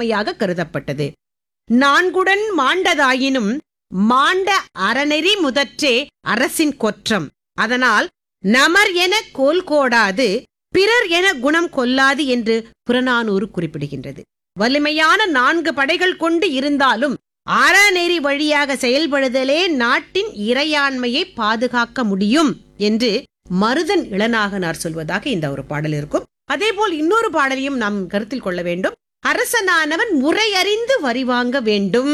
முதன்மையாக கருதப்பட்டது நான்குடன் மாண்டதாயினும் மாண்ட அறநெறி முதற்றே அரசின் கொற்றம் அதனால் நமர் என கோல் கோடாது பிறர் என குணம் கொல்லாது என்று புறநானூறு குறிப்பிடுகின்றது வலிமையான நான்கு படைகள் கொண்டு இருந்தாலும் அறநெறி வழியாக செயல்படுதலே நாட்டின் இறையாண்மையை பாதுகாக்க முடியும் என்று மருதன் இளநாகனார் சொல்வதாக இந்த ஒரு பாடல் இருக்கும் அதேபோல் இன்னொரு பாடலையும் நாம் கருத்தில் கொள்ள வேண்டும் அரசனானவன் முறையறிந்து வரி வாங்க வேண்டும்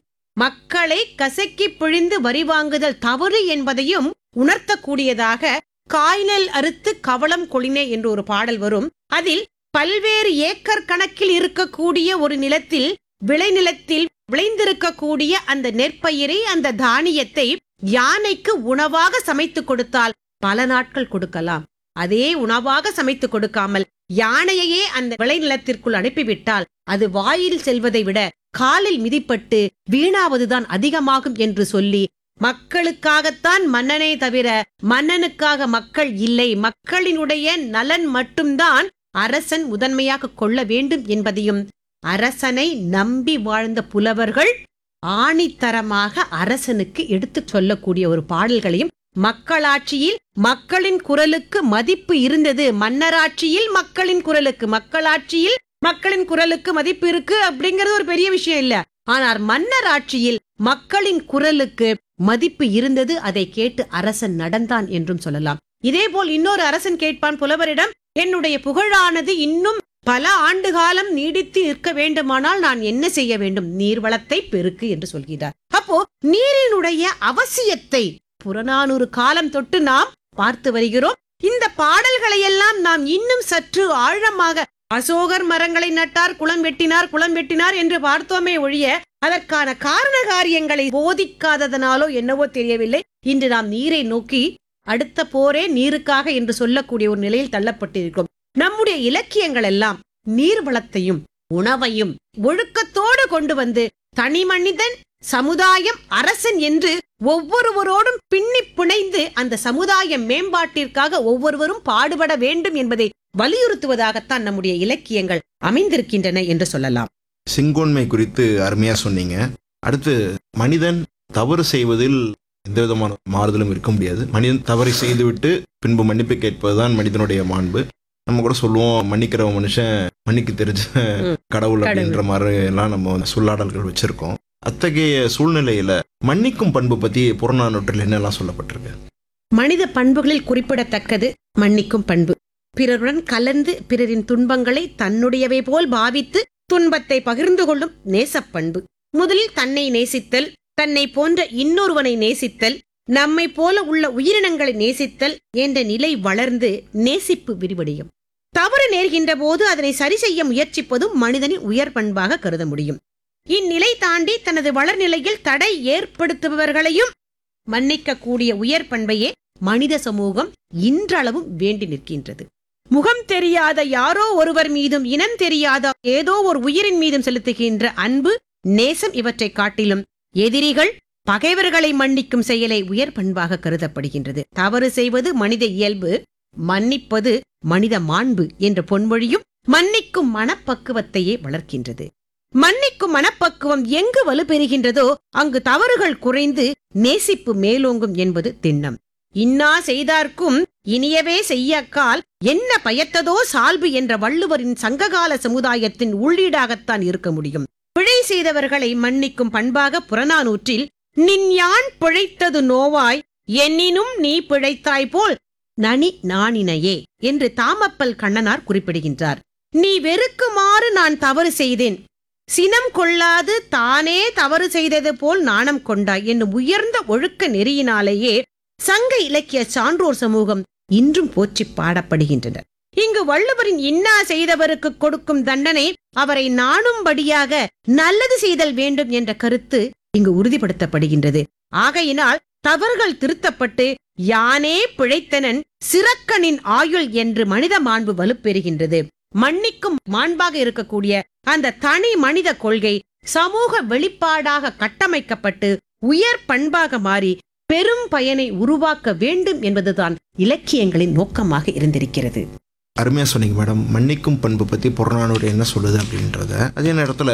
மக்களை கசக்கி பிழிந்து வரி வாங்குதல் தவறு என்பதையும் உணர்த்தக்கூடியதாக காய்நெல் அறுத்து கவளம் கொளினே என்று ஒரு பாடல் வரும் அதில் பல்வேறு ஏக்கர் கணக்கில் இருக்கக்கூடிய ஒரு நிலத்தில் விளைநிலத்தில் விளைந்திருக்கக்கூடிய அந்த நெற்பயிரை அந்த தானியத்தை யானைக்கு உணவாக சமைத்து கொடுத்தால் பல நாட்கள் கொடுக்கலாம் அதே உணவாக சமைத்து கொடுக்காமல் யானையையே அந்த விளைநிலத்திற்குள் அனுப்பிவிட்டால் அது வாயில் செல்வதை விட காலில் மிதிப்பட்டு வீணாவதுதான் அதிகமாகும் என்று சொல்லி மக்களுக்காகத்தான் மன்னனே தவிர மன்னனுக்காக மக்கள் இல்லை மக்களினுடைய நலன் மட்டும்தான் அரசன் முதன்மையாக கொள்ள வேண்டும் என்பதையும் அரசனை நம்பி வாழ்ந்த புலவர்கள் ஆணித்தரமாக அரசனுக்கு எடுத்துச் சொல்லக்கூடிய ஒரு பாடல்களையும் மக்களாட்சியில் மக்களின் குரலுக்கு மதிப்பு இருந்தது மன்னராட்சியில் மக்களின் குரலுக்கு மக்களாட்சியில் மக்களின் குரலுக்கு மதிப்பு இருக்கு அப்படிங்கிறது ஒரு பெரிய விஷயம் இல்ல ஆனால் மன்னர் ஆட்சியில் மக்களின் குரலுக்கு மதிப்பு இருந்தது அதை கேட்டு அரசன் நடந்தான் என்றும் சொல்லலாம் இதேபோல் இன்னொரு அரசன் கேட்பான் புலவரிடம் என்னுடைய புகழானது இன்னும் பல ஆண்டு காலம் நீடித்து நிற்க வேண்டுமானால் நான் என்ன செய்ய வேண்டும் நீர்வளத்தை பெருக்கு என்று சொல்கிறார் அப்போ நீரினுடைய அவசியத்தை புறநானூறு காலம் தொட்டு நாம் பார்த்து வருகிறோம் இந்த பாடல்களை எல்லாம் நாம் இன்னும் சற்று ஆழமாக அசோகர் மரங்களை நட்டார் குளம் வெட்டினார் குளம் வெட்டினார் என்று பார்த்தோமே ஒழிய அதற்கான காரண காரியங்களை போதிக்காததனாலோ என்னவோ தெரியவில்லை இன்று நாம் நீரை நோக்கி அடுத்த போரே நீருக்காக என்று சொல்லக்கூடிய ஒரு நிலையில் தள்ளப்பட்டிருக்கிறோம் நம்முடைய இலக்கியங்கள் எல்லாம் நீர்வளத்தையும் உணவையும் ஒழுக்கத்தோடு கொண்டு வந்து தனி மனிதன் சமுதாயம் அரசன் என்று ஒவ்வொருவரோடும் பின்னி பிணைந்து அந்த சமுதாய மேம்பாட்டிற்காக ஒவ்வொருவரும் பாடுபட வேண்டும் என்பதை வலியுறுத்துவதாகத்தான் நம்முடைய இலக்கியங்கள் அமைந்திருக்கின்றன என்று சொல்லலாம் செங்கோன்மை குறித்து அருமையா சொன்னீங்க அடுத்து மனிதன் தவறு செய்வதில் எந்த விதமான மாறுதலும் இருக்க முடியாது மனிதன் தவறை செய்துவிட்டு பின்பு மன்னிப்பு கேட்பதுதான் மனிதனுடைய மாண்பு நம்ம கூட சொல்லுவோம் மன்னிக்கிற மனுஷன் மன்னிக்க தெரிஞ்ச ம். கடவுள் கடவுள். அப்படின்ற மாதிரி எல்லாம் நம்ம வந்து சொல்லாடல்கள் வச்சிருக்கோம் அத்தகைய சூழ்நிலையில மன்னிக்கும் பண்பு பத்தி புறநானூற்றில் என்னெல்லாம் சொல்லப்பட்டிருக்கு மனித பண்புகளில் குறிப்பிடத்தக்கது மன்னிக்கும் பண்பு பிறருடன் கலந்து பிறரின் துன்பங்களை தன்னுடையவை போல் பாவித்து துன்பத்தை பகிர்ந்து கொள்ளும் நேசப்பண்பு முதலில் தன்னை நேசித்தல் தன்னை போன்ற இன்னொருவனை நேசித்தல் நம்மை போல உள்ள உயிரினங்களை நேசித்தல் என்ற நிலை வளர்ந்து நேசிப்பு விரிவடையும் தவறு நேர்கின்ற போது அதனை சரி செய்ய முயற்சிப்பதும் மனிதனின் உயர் பண்பாக கருத முடியும் இந்நிலை தாண்டி தனது வளர்நிலையில் தடை ஏற்படுத்துபவர்களையும் மன்னிக்கக்கூடிய உயர் பண்பையே மனித சமூகம் இன்றளவும் வேண்டி நிற்கின்றது முகம் தெரியாத யாரோ ஒருவர் மீதும் இனம் தெரியாத ஏதோ ஒரு உயிரின் மீதும் செலுத்துகின்ற அன்பு நேசம் இவற்றை காட்டிலும் எதிரிகள் பகைவர்களை மன்னிக்கும் செயலை உயர் பண்பாக கருதப்படுகின்றது தவறு செய்வது மனித இயல்பு மன்னிப்பது மனித மாண்பு என்ற பொன்மொழியும் மன்னிக்கும் மனப்பக்குவத்தையே வளர்க்கின்றது மன்னிக்கும் மனப்பக்குவம் எங்கு வலுப்பெறுகின்றதோ அங்கு தவறுகள் குறைந்து நேசிப்பு மேலோங்கும் என்பது திண்ணம் இன்னா செய்தார்க்கும் இனியவே செய்யக்கால் என்ன பயத்ததோ சால்பு என்ற வள்ளுவரின் சங்ககால சமுதாயத்தின் உள்ளீடாகத்தான் இருக்க முடியும் பிழை செய்தவர்களை மன்னிக்கும் பண்பாக புறநானூற்றில் நின் யான் பிழைத்தது நோவாய் எண்ணினும் நீ பிழைத்தாய் போல் நனி நாணினையே என்று தாமப்பல் கண்ணனார் குறிப்பிடுகின்றார் நீ வெறுக்குமாறு நான் தவறு செய்தேன் சினம் கொள்ளாது தானே தவறு செய்தது போல் நாணம் கொண்டாய் என்னும் உயர்ந்த ஒழுக்க நெறியினாலேயே சங்க இலக்கிய சான்றோர் சமூகம் இன்றும் போற்றிப் பாடப்படுகின்றனர் இங்கு வள்ளுவரின் இன்னா செய்தவருக்கு கொடுக்கும் தண்டனை அவரை நாணும்படியாக நல்லது செய்தல் வேண்டும் என்ற கருத்து இங்கு உறுதிப்படுத்தப்படுகின்றது ஆகையினால் தவறுகள் திருத்தப்பட்டு யானே பிழைத்தனன் சிறக்கனின் ஆயுள் என்று மனித மாண்பு வலுப்பெறுகின்றது மன்னிக்கும் மாண்பாக இருக்கக்கூடிய அந்த தனி மனித கொள்கை சமூக வெளிப்பாடாக கட்டமைக்கப்பட்டு உயர் பண்பாக மாறி பெரும் பயனை உருவாக்க வேண்டும் என்பதுதான் இலக்கியங்களின் நோக்கமாக இருந்திருக்கிறது அருமையா சொன்னீங்க மேடம் மன்னிக்கும் பண்பு பத்தி புறநானூறு என்ன சொல்லுது அப்படின்றத அதே நேரத்துல